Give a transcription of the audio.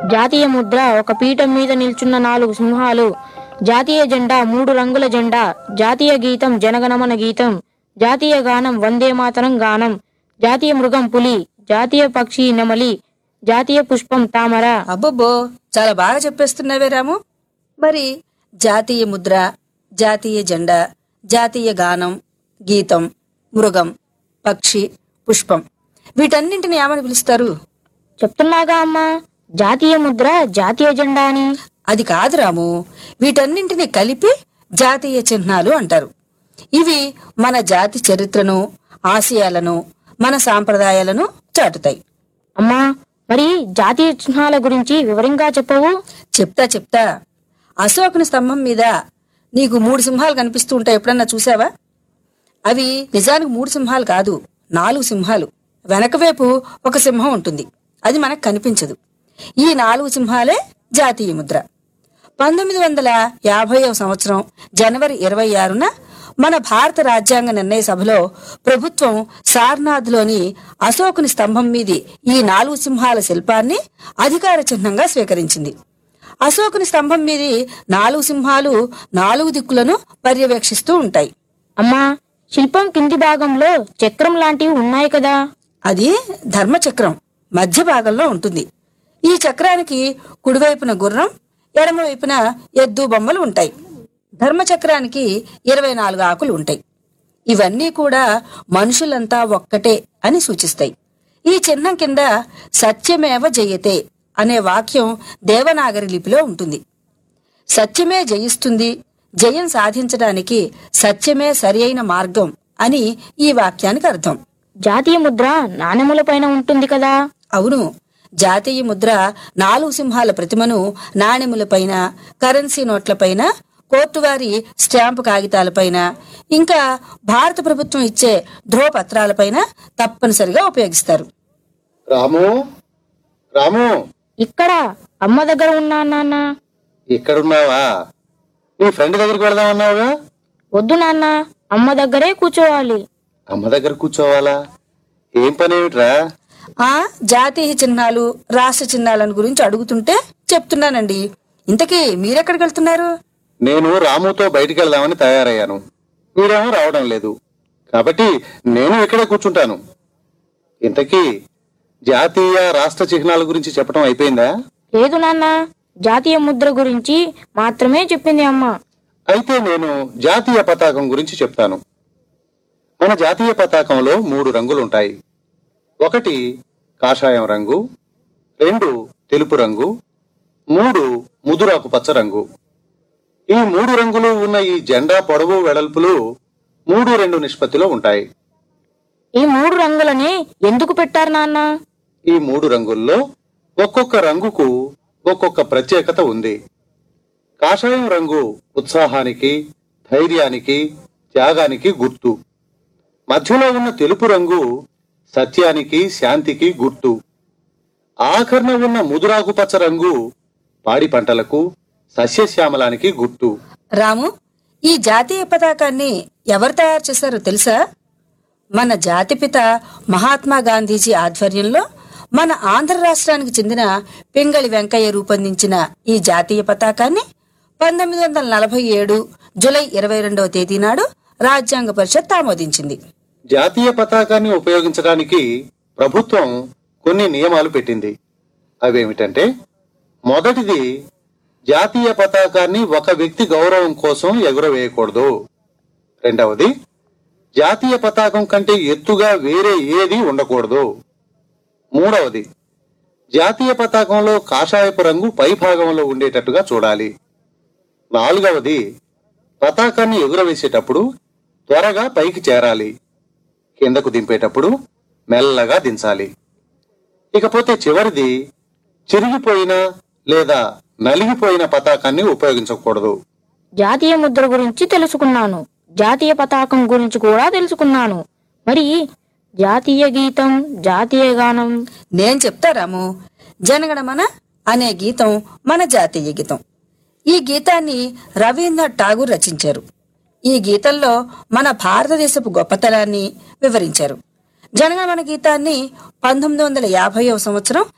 జాతీయ ముద్ర ఒక పీఠం మీద నిల్చున్న నాలుగు సింహాలు జాతీయ జెండా మూడు రంగుల జెండా జాతీయ గీతం జనగణమన గీతం జాతీయ గానం వందే మాతరం గానం జాతీయ మృగం పులి జాతీయ పక్షి నెమలి జాతీయ పుష్పం తామర అబ్బబ్బో చాలా బాగా చెప్పేస్తున్నావే రాము మరి జాతీయ ముద్ర జాతీయ జెండా జాతీయ గానం గీతం మృగం పక్షి పుష్పం వీటన్నింటిని ఏమని పిలుస్తారు చెప్తున్నాగా అమ్మా జాతీయ ముద్ర జాతీయ జెండా అని అది కాదు రాము వీటన్నింటిని కలిపి జాతీయ చిహ్నాలు అంటారు ఇవి మన జాతి చరిత్రను ఆశయాలను మన సాంప్రదాయాలను చాటుతాయి అమ్మా మరి జాతీయ చిహ్నాల గురించి వివరంగా చెప్పవు చెప్తా చెప్తా అశోకుని స్తంభం మీద నీకు మూడు సింహాలు కనిపిస్తూ ఉంటాయి ఎప్పుడన్నా చూసావా అవి నిజానికి మూడు సింహాలు కాదు నాలుగు సింహాలు వెనక వైపు ఒక సింహం ఉంటుంది అది మనకు కనిపించదు ఈ నాలుగు సింహాలే జాతీయ ముద్ర పంతొమ్మిది వందల యాభైవ సంవత్సరం జనవరి ఇరవై ఆరున మన భారత రాజ్యాంగ నిర్ణయ సభలో ప్రభుత్వం సార్నాథ్లోని అశోకుని స్తంభం మీది ఈ నాలుగు సింహాల శిల్పాన్ని అధికార చిహ్నంగా స్వీకరించింది అశోకుని స్తంభం మీది నాలుగు సింహాలు నాలుగు దిక్కులను పర్యవేక్షిస్తూ ఉంటాయి అమ్మా శిల్పం కింది భాగంలో చక్రం లాంటివి ఉన్నాయి కదా అది ధర్మచక్రం మధ్య భాగంలో ఉంటుంది ఈ చక్రానికి కుడివైపున గుర్రం ఎడమవైపున ఎద్దు బొమ్మలు ఉంటాయి ధర్మచక్రానికి ఇరవై నాలుగు ఆకులు ఉంటాయి ఇవన్నీ కూడా మనుషులంతా ఒక్కటే అని సూచిస్తాయి ఈ చిహ్నం కింద సత్యమేవ జయతే అనే వాక్యం దేవనాగరి లిపిలో ఉంటుంది సత్యమే జయిస్తుంది జయం సాధించడానికి సత్యమే సరి అయిన మార్గం అని ఈ వాక్యానికి అర్థం జాతీయ ముద్ర నాణెముల పైన ఉంటుంది కదా అవును జాతీయ ముద్ర నాలుగు సింహాల ప్రతిమను నాణెములపైన కరెన్సీ నోట్లపైన కోర్టువారి స్టాంపు కాగితాలపైన ఇంకా భారత ప్రభుత్వం ఇచ్చే ధ్రువపత్రాలపైన తప్పనిసరిగా ఉపయోగిస్తారు రాము రాము ఇక్కడ అమ్మ దగ్గర ఉన్నా నాన్న ఇక్కడున్నావా నీ ఫ్రెండ్ దగ్గరికి వెళదామన్నావుగా వద్దు నాన్న అమ్మ దగ్గరే కూర్చోవాలి అమ్మ దగ్గర కూర్చోవాలా ఏం పని ఏమిట్రా ఆ జాతీయ చిహ్నాలు రాష్ట్ర చిహ్నాలను గురించి అడుగుతుంటే చెప్తున్నానండి ఇంతకీ మీరెక్కడికి వెళ్తున్నారు నేను రాముతో బయటికి వెళ్దామని తయారయ్యాను మీరేమో రావడం లేదు కాబట్టి నేను ఇక్కడే కూర్చుంటాను ఇంతకీ జాతీయ రాష్ట్ర చిహ్నాల గురించి చెప్పడం అయిపోయిందా లేదు నాన్న జాతీయ ముద్ర గురించి మాత్రమే చెప్పింది అమ్మ అయితే నేను జాతీయ పతాకం గురించి చెప్తాను మన జాతీయ పతాకంలో మూడు రంగులుంటాయి ఒకటి కాషాయం రంగు రెండు తెలుపు రంగు మూడు ముదురాకు పచ్చ రంగు ఈ మూడు రంగులు ఉన్న ఈ జెండా పొడవు వెడల్పులు మూడు రెండు నిష్పత్తిలో ఉంటాయి ఈ మూడు రంగులని ఎందుకు పెట్టారు నాన్న ఈ మూడు రంగుల్లో ఒక్కొక్క రంగుకు ఒక్కొక్క ప్రత్యేకత ఉంది కాషాయం రంగు ఉత్సాహానికి ధైర్యానికి త్యాగానికి గుర్తు మధ్యలో ఉన్న తెలుపు రంగు సత్యానికి శాంతికి గుర్తు ఆఖరణ ఉన్న ముదురాకు పచ్చ రంగు పాడి పంటలకు సస్యశ్యామలానికి గుర్తు రాము ఈ జాతీయ పతాకాన్ని ఎవరు తయారు చేశారో తెలుసా మన జాతిపిత మహాత్మా గాంధీజీ ఆధ్వర్యంలో మన ఆంధ్ర రాష్ట్రానికి చెందిన పింగళి వెంకయ్య రూపొందించిన ఈ జాతీయ పతాకాన్ని పంతొమ్మిది వందల నలభై ఏడు జులై ఇరవై రెండవ తేదీ నాడు రాజ్యాంగ పరిషత్ ఆమోదించింది జాతీయ పతాకాన్ని ఉపయోగించడానికి ప్రభుత్వం కొన్ని నియమాలు పెట్టింది అవేమిటంటే మొదటిది జాతీయ పతాకాన్ని ఒక వ్యక్తి గౌరవం కోసం ఎగురవేయకూడదు రెండవది జాతీయ పతాకం కంటే ఎత్తుగా వేరే ఏది ఉండకూడదు మూడవది జాతీయ పతాకంలో కాషాయపు రంగు పై భాగంలో ఉండేటట్టుగా చూడాలి నాలుగవది పతాకాన్ని ఎగురవేసేటప్పుడు త్వరగా పైకి చేరాలి కిందకు దింపేటప్పుడు మెల్లగా దించాలి ఇకపోతే చివరిది చిరిగిపోయిన లేదా నలిగిపోయిన పతాకాన్ని ఉపయోగించకూడదు జాతీయ ముద్ర గురించి తెలుసుకున్నాను జాతీయ పతాకం గురించి కూడా తెలుసుకున్నాను మరి జాతీయ గీతం జాతీయ గానం నేను చెప్తా రాము జనగణమన అనే గీతం మన జాతీయ గీతం ఈ గీతాన్ని రవీంద్రనాథ్ ఠాగూర్ రచించారు ఈ గీతంలో మన భారతదేశపు గొప్పతనాన్ని వివరించారు జనగణమన గీతాన్ని పంతొమ్మిది వందల యాభైవ సంవత్సరం